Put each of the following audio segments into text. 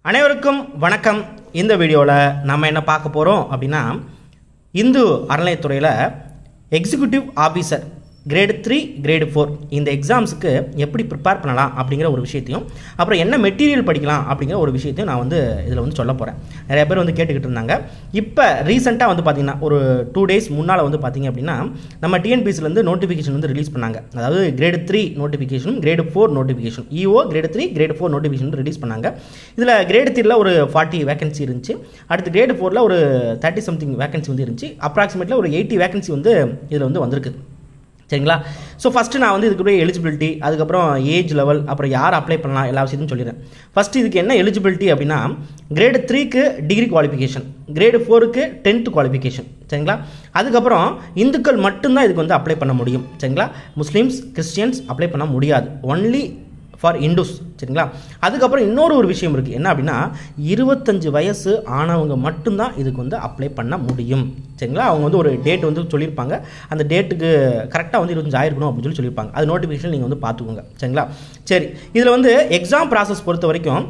அனைவருக்கும் வணக்கம் இந்த வீடியோவில் நம்ம என்ன பார்க்க போகிறோம் அப்படின்னா இந்து அறநிலையத்துறையில் executive officer grade three grade four இந்த எக்ஸாம்ஸுக்கு எப்படி ப்ரிப்பேர் பண்ணலாம் அப்படிங்கிற ஒரு விஷயத்தையும் அப்புறம் என்ன மெட்டீரியல் படிக்கலாம் அப்படிங்கிற ஒரு விஷயத்தையும் நான் வந்து இதில் வந்து சொல்ல போகிறேன் நிறைய பேர் வந்து கேட்டுக்கிட்டு இருந்தாங்க இப்போ ரீசெண்டாக வந்து பார்த்திங்கன்னா ஒரு டூ டேஸ் முன்னால் வந்து பார்த்திங்க அப்படின்னா நம்ம டிஎன்பிசிலேருந்து நோட்டிஃபிகேஷன் வந்து ரிலீஸ் பண்ணாங்க அதாவது கிரேடு த்ரீ நோட்டிஃபிகேஷனும் grade four notification EO grade three grade four notification release பண்ணாங்க இதில் கிரேடு த்ரீல ஒரு ஃபார்ட்டி வேகன்சி இருந்துச்சு அடுத்து கிரேடு ஃபோரில் ஒரு தேர்ட்டி சம்திங் வேகன்சி வந்து இருந்துச்சு அப்ராக்சிமேட்டில் ஒரு எயிட்டி வேகன்சி வந்து இதில் வந்து வந்திருக்கு சரிங்களா ஸோ ஃபஸ்ட்டு நான் வந்து இதுக்குரிய எலிஜிபிலிட்டி அதுக்கப்புறம் ஏஜ் லெவல் அப்புறம் யார் அப்ளை பண்ணலாம் எல்லா விஷயத்தையும் சொல்லிடுறேன் ஃபஸ்ட்டு இதுக்கு என்ன எலிஜிபிலிட்டி அப்படின்னா கிரேடு த்ரீக்கு டிகிரி குவாலிஃபிகேஷன் கிரேடு ஃபோருக்கு டென்த்து குவாலிஃபிகேஷன் சரிங்களா அதுக்கப்புறம் இந்துக்கள் மட்டும்தான் இதுக்கு வந்து அப்ளை பண்ண முடியும் சரிங்களா முஸ்லீம்ஸ் கிறிஸ்டியன்ஸ் அப்ளை பண்ண முடியாது ஒன்லி ஃபார் இண்டூஸ் சரிங்களா அதுக்கப்புறம் இன்னொரு ஒரு விஷயம் இருக்குது என்ன அப்படின்னா இருபத்தஞ்சு வயசு ஆனவங்க மட்டும்தான் இதுக்கு வந்து அப்ளை பண்ண முடியும் சரிங்களா அவங்க வந்து ஒரு டேட் வந்து சொல்லியிருப்பாங்க அந்த டேட்டுக்கு கரெக்டாக வந்து இருபத்தஞ்சு ஆயிருக்கணும் அப்படின்னு சொல்லி சொல்லியிருப்பாங்க அது நோட்டிஃபிகேஷன் நீங்கள் வந்து பார்த்துக்கோங்க சரிங்களா சரி இதில் வந்து எக்ஸாம் ப்ராசஸ் பொறுத்த வரைக்கும்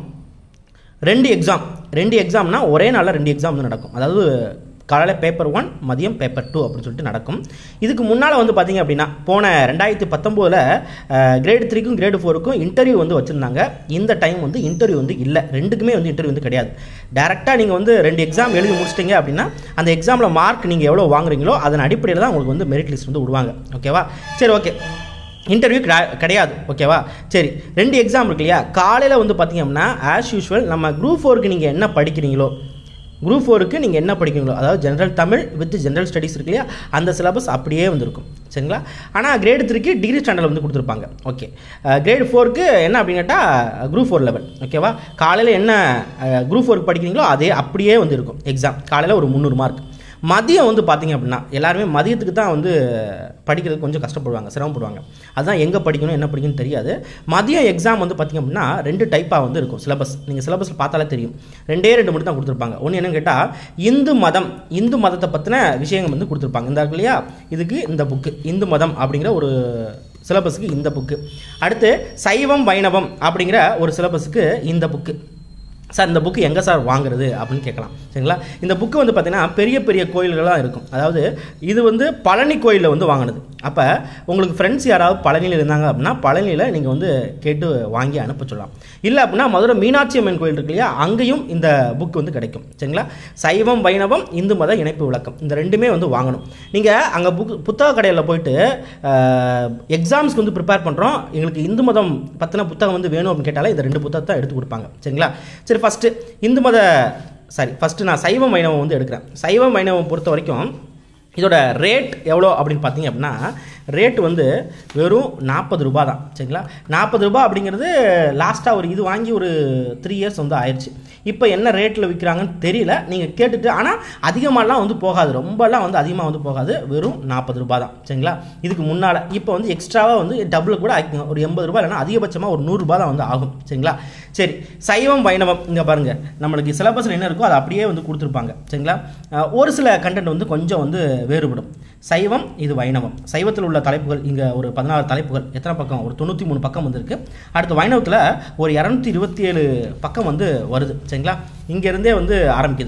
ரெண்டு எக்ஸாம் ரெண்டு எக்ஸாம்னா ஒரே நாளில் ரெண்டு எக்ஸாம் வந்து நடக்கும் அதாவது காலையில் பேப்பர் ஒன் மதியம் பேப்பர் டூ அப்படின்னு சொல்லிட்டு நடக்கும் இதுக்கு முன்னால் வந்து பார்த்தீங்க அப்படின்னா போன ரெண்டாயிரத்தி பத்தொம்போதில் கிரேடு த்ரீக்கும் கிரேடு ஃபோருக்கும் இன்டர்வியூ வந்து வச்சுருந்தாங்க இந்த டைம் வந்து இன்டர்வியூ வந்து இல்லை ரெண்டுக்குமே வந்து இன்டர்வியூ வந்து கிடையாது டேரெக்டாக நீங்கள் வந்து ரெண்டு எக்ஸாம் எழுதி முடிச்சிட்டிங்க அப்படின்னா அந்த எக்ஸாமில் மார்க் நீங்கள் எவ்வளோ வாங்குறீங்களோ அதன் அடிப்படையில் தான் உங்களுக்கு வந்து மெரிட் லிஸ்ட் வந்து விடுவாங்க ஓகேவா சரி ஓகே இன்டர்வியூ கிடையாது ஓகேவா சரி ரெண்டு எக்ஸாம் இருக்கு இல்லையா காலையில் வந்து பார்த்தீங்க அப்படின்னா ஆஸ் யூஷுவல் நம்ம குரூப் ஃபோருக்கு நீங்கள் என்ன படிக்கிறீங்களோ குரூப் ஃபோருக்கு நீங்கள் என்ன படிக்கிறீங்களோ அதாவது general Tamil with general studies இருக்கு இல்லையா அந்த சிலபஸ் அப்படியே வந்துருக்கும் சரிங்களா ஆனால் கிரேடு த்ரீக்கு டிகிரி ஸ்டாண்டர்ட் வந்து கொடுத்துருப்பாங்க ஓகே கிரேடு ஃபோருக்கு என்ன அப்படின்னு கேட்டால் குரூப் ஃபோர் லெவல் ஓகேவா காலையில் என்ன குரூப் ஃபோருக்கு படிக்கிறீங்களோ அதே அப்படியே வந்து இருக்கும் எக்ஸாம் காலையில் ஒரு முந்நூறு மார்க் மதியம் வந்து பார்த்திங்க அப்படின்னா எல்லாருமே மதியத்துக்கு தான் வந்து படிக்கிறதுக்கு கொஞ்சம் கஷ்டப்படுவாங்க சிரமப்படுவாங்க அதுதான் எங்கே படிக்கணும் என்ன படிக்கணும்னு தெரியாது மதியம் எக்ஸாம் வந்து பார்த்திங்க அப்படின்னா ரெண்டு டைப்பாக வந்து இருக்கும் சிலபஸ் நீங்கள் சிலபஸில் பார்த்தாலே தெரியும் ரெண்டே ரெண்டு மட்டும் தான் கொடுத்துருப்பாங்க ஒன்று என்னன்னு கேட்டால் இந்து மதம் இந்து மதத்தை பற்றின விஷயங்கள் வந்து கொடுத்துருப்பாங்க இந்த இருக்கு இல்லையா இதுக்கு இந்த புக்கு இந்து மதம் அப்படிங்கிற ஒரு சிலபஸுக்கு இந்த புக்கு அடுத்து சைவம் வைணவம் அப்படிங்கிற ஒரு சிலபஸுக்கு இந்த புக்கு சார் இந்த புக்கு எங்கே சார் வாங்குறது அப்படின்னு கேட்கலாம் சரிங்களா இந்த புக்கு வந்து பார்த்திங்கன்னா பெரிய பெரிய கோயில்களாக இருக்கும் அதாவது இது வந்து பழனி கோயிலில் வந்து வாங்கினது அப்போ உங்களுக்கு ஃப்ரெண்ட்ஸ் யாராவது பழனியில் இருந்தாங்க அப்படின்னா பழனியில் நீங்கள் வந்து கேட்டு வாங்கி அனுப்ப சொல்லலாம் இல்லை அப்படின்னா மதுரை மீனாட்சி அம்மன் கோயில் இருக்கு இல்லையா அங்கேயும் இந்த புக் வந்து கிடைக்கும் சரிங்களா சைவம் வைணவம் இந்து மத இணைப்பு விளக்கம் இந்த ரெண்டுமே வந்து வாங்கணும் நீங்கள் அங்கே புக் புத்தக கடையில் போயிட்டு எக்ஸாம்ஸ்க்கு வந்து ப்ரிப்பேர் பண்ணுறோம் எங்களுக்கு இந்து மதம் பற்றின புத்தகம் வந்து வேணும் அப்படின்னு கேட்டாலே இந்த ரெண்டு புத்தகத்தை எடுத்து கொடுப்பாங்க சரிங்களா சரி ஃபஸ்ட்டு இந்து மத சாரி ஃபஸ்ட்டு நான் சைவம் வைணவம் வந்து எடுக்கிறேன் சைவம் வைணவம் பொறுத்த வரைக்கும் இதோட ரேட் எவ்வளோ அப்படின்னு பார்த்தீங்க அப்படின்னா ரேட் வந்து வெறும் நாற்பது ரூபா தான் சரிங்களா நாற்பது ரூபா அப்படிங்கிறது லாஸ்ட்டாக ஒரு இது வாங்கி ஒரு த்ரீ இயர்ஸ் வந்து ஆயிடுச்சு இப்போ என்ன ரேட்டில் விற்கிறாங்கன்னு தெரியல நீங்கள் கேட்டுட்டு ஆனால் அதிகமாகலாம் வந்து போகாது ரொம்பலாம் வந்து அதிகமாக வந்து போகாது வெறும் நாற்பது ரூபா தான் சரிங்களா இதுக்கு முன்னால் இப்போ வந்து எக்ஸ்ட்ராவாக வந்து டபுள் கூட ஆக்கிங்க ஒரு எண்பது ரூபாய் இல்லைனா அதிகபட்சமாக ஒரு நூறுரூபா தான் வந்து ஆகும் சரிங்களா சரி சைவம் வைணவம் இங்கே பாருங்கள் நம்மளுக்கு சிலபஸில் என்ன இருக்கோ அதை அப்படியே வந்து கொடுத்துருப்பாங்க சரிங்களா ஒரு சில கண்டென்ட் வந்து கொஞ்சம் வந்து வேறுபடும் சைவம் இது வைணவம் சைவத்தில் உள்ள தலைப்புகள் இங்கே ஒரு பதினாறு தலைப்புகள் எத்தனை பக்கம் ஒரு தொண்ணூற்றி மூணு பக்கம் வந்திருக்கு அடுத்து வைணவத்தில் ஒரு இரநூத்தி இருபத்தி ஏழு பக்கம் வந்து வருது சரிங்களா இங்கேருந்தே வந்து ஆரம்பிக்குது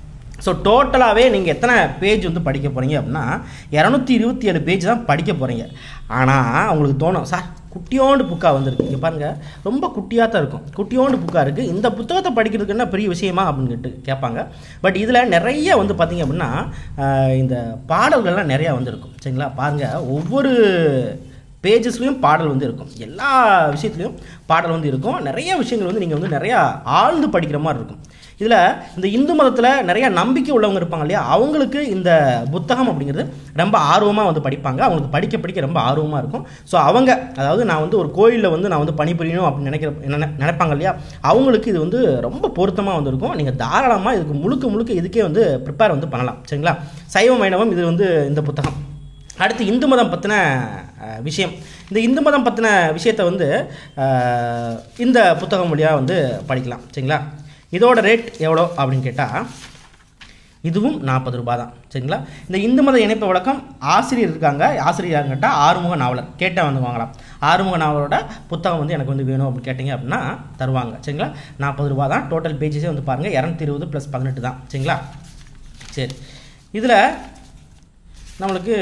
ஸோ டோட்டலாகவே நீங்கள் எத்தனை பேஜ் வந்து படிக்க போகிறீங்க அப்படின்னா இரநூத்தி இருபத்தி ஏழு பேஜ் தான் படிக்க போகிறீங்க ஆனால் உங்களுக்கு தோணும் சார் குட்டியோண்டு புக்காக வந்திருக்கு இங்கே பாருங்கள் ரொம்ப குட்டியாக தான் இருக்கும் குட்டியோண்டு புக்காக இருக்குது இந்த புத்தகத்தை படிக்கிறதுக்கு என்ன பெரிய விஷயமா அப்படின்னு கேட்டு கேட்பாங்க பட் இதில் நிறைய வந்து பார்த்திங்க அப்படின்னா இந்த பாடல்கள்லாம் நிறையா வந்துருக்கும் சரிங்களா பாருங்கள் ஒவ்வொரு பேஜஸ்லேயும் பாடல் வந்து இருக்கும் எல்லா விஷயத்துலையும் பாடல் வந்து இருக்கும் நிறைய விஷயங்கள் வந்து நீங்கள் வந்து நிறையா ஆழ்ந்து படிக்கிற மாதிரி இருக்கும் இதில் இந்த இந்து மதத்தில் நிறைய நம்பிக்கை உள்ளவங்க இருப்பாங்க இல்லையா அவங்களுக்கு இந்த புத்தகம் அப்படிங்கிறது ரொம்ப ஆர்வமாக வந்து படிப்பாங்க அவங்களுக்கு படிக்க படிக்க ரொம்ப ஆர்வமாக இருக்கும் ஸோ அவங்க அதாவது நான் வந்து ஒரு கோயிலில் வந்து நான் வந்து பணிபுரியணும் அப்படின்னு நினைக்கிற நினைப்பாங்க இல்லையா அவங்களுக்கு இது வந்து ரொம்ப பொருத்தமாக வந்து இருக்கும் நீங்கள் தாராளமாக இதுக்கு முழுக்க முழுக்க இதுக்கே வந்து ப்ரிப்பேர் வந்து பண்ணலாம் சரிங்களா சைவ வைணவம் இது வந்து இந்த புத்தகம் அடுத்து இந்து மதம் பற்றின விஷயம் இந்த இந்து மதம் பற்றின விஷயத்தை வந்து இந்த புத்தகம் வழியாக வந்து படிக்கலாம் சரிங்களா இதோட ரேட் எவ்வளோ அப்படின்னு கேட்டால் இதுவும் நாற்பது ரூபாய் தான் சரிங்களா இந்த இந்து மத இணைப்பு விளக்கம் ஆசிரியர் இருக்காங்க ஆசிரியர் கேட்டால் ஆறுமுக நாவலர் கேட்டால் வந்து வாங்கலாம் ஆறுமுக நாவலரோட புத்தகம் வந்து எனக்கு வந்து வேணும் அப்படின்னு கேட்டிங்க அப்படின்னா தருவாங்க சரிங்களா நாற்பது ரூபா தான் டோட்டல் பேஜஸே வந்து பாருங்கள் இரநூத்தி இருபது ப்ளஸ் பதினெட்டு தான் சரிங்களா சரி இதில் நம்மளுக்கு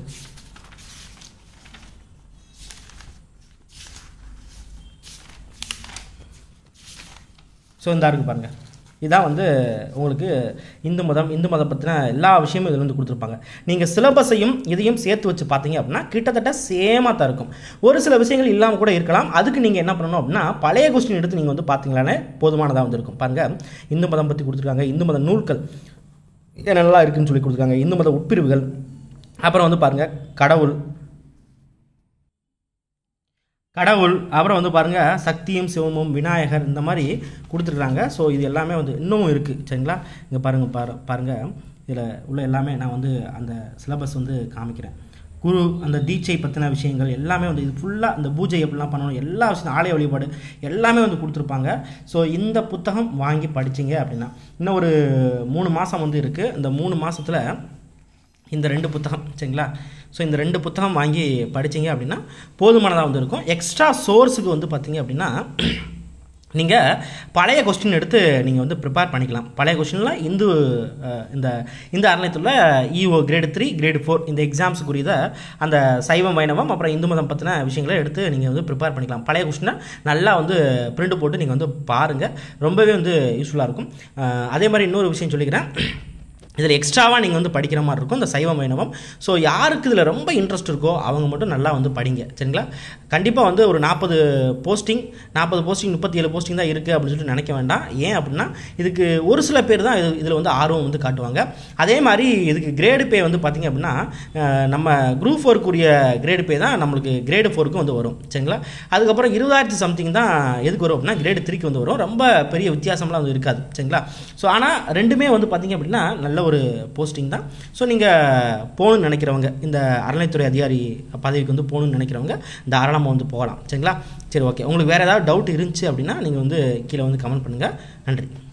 ஸோ இந்த இருக்கு பாருங்கள் இதான் வந்து உங்களுக்கு இந்து மதம் இந்து மதம் பற்றின எல்லா விஷயமும் இதில் வந்து கொடுத்துருப்பாங்க நீங்கள் சிலபஸையும் இதையும் சேர்த்து வச்சு பார்த்தீங்க அப்படின்னா கிட்டத்தட்ட சேமாக தான் இருக்கும் ஒரு சில விஷயங்கள் இல்லாமல் கூட இருக்கலாம் அதுக்கு நீங்கள் என்ன பண்ணணும் அப்படின்னா பழைய கொஸ்டின் எடுத்து நீங்கள் வந்து பார்த்தீங்களானே போதுமானதாக வந்து இருக்கும் பாருங்கள் இந்து மதம் பற்றி கொடுத்துருக்காங்க இந்து மத நூல்கள் என்னெல்லாம் இருக்குன்னு சொல்லி கொடுத்துருக்காங்க இந்து மத உட்பிரிவுகள் அப்புறம் வந்து பாருங்கள் கடவுள் கடவுள் அப்புறம் வந்து பாருங்கள் சக்தியும் சிவமும் விநாயகர் இந்த மாதிரி கொடுத்துருக்குறாங்க ஸோ இது எல்லாமே வந்து இன்னமும் இருக்குது சரிங்களா இங்கே பாருங்கள் பாரு பாருங்கள் இதில் உள்ள எல்லாமே நான் வந்து அந்த சிலபஸ் வந்து காமிக்கிறேன் குரு அந்த தீட்சை பற்றின விஷயங்கள் எல்லாமே வந்து இது ஃபுல்லாக இந்த பூஜை எப்படிலாம் பண்ணணும் எல்லா விஷயம் ஆலய வழிபாடு எல்லாமே வந்து கொடுத்துருப்பாங்க ஸோ இந்த புத்தகம் வாங்கி படிச்சிங்க அப்படின்னா இன்னும் ஒரு மூணு மாதம் வந்து இருக்குது இந்த மூணு மாதத்தில் இந்த ரெண்டு புத்தகம் சரிங்களா ஸோ இந்த ரெண்டு புத்தகம் வாங்கி படிச்சீங்க அப்படின்னா போதுமானதாக வந்து இருக்கும் எக்ஸ்ட்ரா சோர்ஸுக்கு வந்து பார்த்தீங்க அப்படின்னா நீங்கள் பழைய கொஸ்டின் எடுத்து நீங்கள் வந்து ப்ரிப்பேர் பண்ணிக்கலாம் பழைய கொஸ்டினில் இந்து அஹ், இந்த இந்த அறநிலையத்தில் EO grade three grade four இந்த எக்ஸாம்ஸுக்குரியத அந்த சைவம் வைணவம் அப்புறம் இந்து மதம் பற்றின விஷயங்களை எடுத்து நீங்கள் வந்து ப்ரிப்பேர் பண்ணிக்கலாம் பழைய கொஸ்டினை நல்லா வந்து பிரிண்ட் போட்டு நீங்கள் வந்து பாருங்கள் ரொம்பவே வந்து யூஸ்ஃபுல்லாக இருக்கும் அஹ், அதே மாதிரி இன்னொரு விஷயம் சொல்லிக்கிறேன் இதில் எக்ஸ்ட்ராவாக நீங்கள் வந்து படிக்கிற மாதிரி இருக்கும் இந்த சைவ வைணவம் ஸோ யாருக்கு இதில் ரொம்ப இன்ட்ரெஸ்ட் இருக்கோ அவங்க மட்டும் நல்லா வந்து படிங்க சரிங்களா கண்டிப்பாக வந்து ஒரு நாற்பது போஸ்டிங் நாற்பது போஸ்டிங் முப்பத்தி ஏழு போஸ்டிங் தான் இருக்குது அப்படின்னு சொல்லிட்டு நினைக்க வேண்டாம் ஏன் அப்படின்னா இதுக்கு ஒரு சில பேர் தான் இது இதில் வந்து ஆர்வம் வந்து காட்டுவாங்க அதே மாதிரி இதுக்கு கிரேடு பே வந்து பார்த்திங்க அப்படின்னா அஹ், நம்ம குரூப் ஃபோருக்குரிய கிரேடு பே தான் நம்மளுக்கு கிரேடு ஃபோருக்கு வந்து வரும் சரிங்களா அதுக்கப்புறம் இருபதாயிரத்து சம்திங் தான் எதுக்கு வரும் அப்படின்னா கிரேடு த்ரீக்கு வந்து வரும் ரொம்ப பெரிய வித்தியாசம்லாம் வந்து இருக்காது சரிங்களா ஸோ ஆனால் ரெண்டுமே வந்து பார்த்திங்க அப்படின்னா நல்ல ஒரு போஸ்டிங் தான் ஸோ நீங்கள் போகணும்னு நினைக்கிறவங்க இந்த அறநிலைத்துறை அதிகாரி பதவிக்கு வந்து போகணும்னு நினைக்கிறவங்க தாராளமாக வந்து போகலாம் சரிங்களா சரி ஓகே உங்களுக்கு வேறு ஏதாவது டவுட் இருந்துச்சு அப்படின்னா நீங்கள் வந்து கீழே வந்து கமெண்ட் பண்ணுங்கள் நன்றி